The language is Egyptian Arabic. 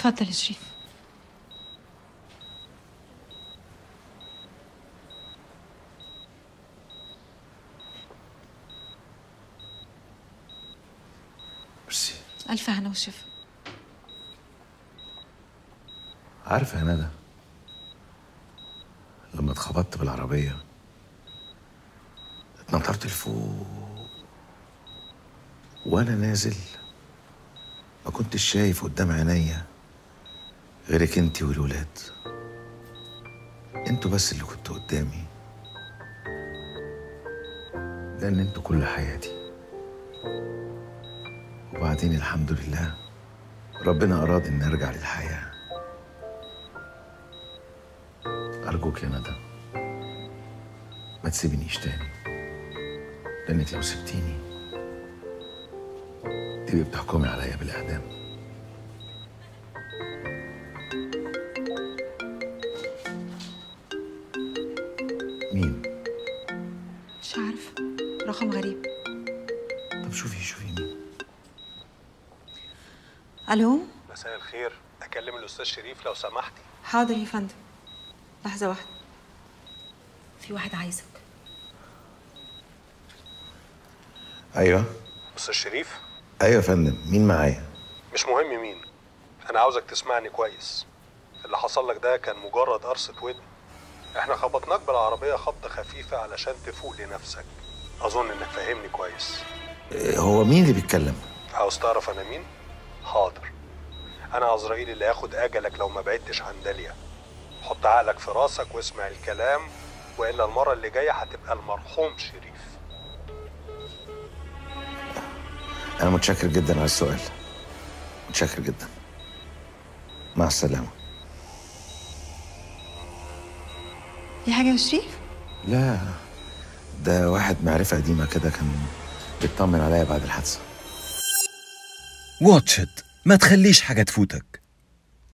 اتفضل يا شريف ميرسي الف هنا وشفا عارفة يا ندى لما اتخبطت بالعربية اتنطرت لفوق وانا نازل ما كنتش شايف قدام عينيا غيرك انتي والولاد انتوا بس اللي كنتوا قدامي لان انتوا كل حياتي وبعدين الحمد لله ربنا اراد اني ارجع للحياه أرجوك يا ندى ما تسيبنيش تاني لأنك لو سبتيني تبقي بتحكمي عليا بالإعدام مين؟ مش عارفه رقم غريب طب شوفي شوفي مين الو مساء الخير اكلم الاستاذ شريف لو سمحتي حاضر يا فندم لحظه واحده في واحد عايزك أيوه استاذ شريف أيوه يا فندم مين معايا؟ مش مهم مين انا عاوزك تسمعني كويس اللي حصل لك ده كان مجرد قرصة ودن احنا خبطناك بالعربية خبطة خفيفة علشان تفوق لنفسك اظن انك فاهمني كويس إيه، هو مين اللي بيتكلم؟ عاوز تعرف انا مين حاضر انا عزرائيل اللي هاخد اجلك لو ما بعدتش عن داليا حط عقلك في راسك واسمع الكلام والا المرة اللي جاية هتبقى المرحوم شريف أنا متشكر جدا على السؤال متشكر جدا مع السلامة في حاجه يا شريف لا ده واحد معرفة قديمة كده كان بيطمن عليا بعد الحادثة واتش إت ما تخليش حاجة تفوتك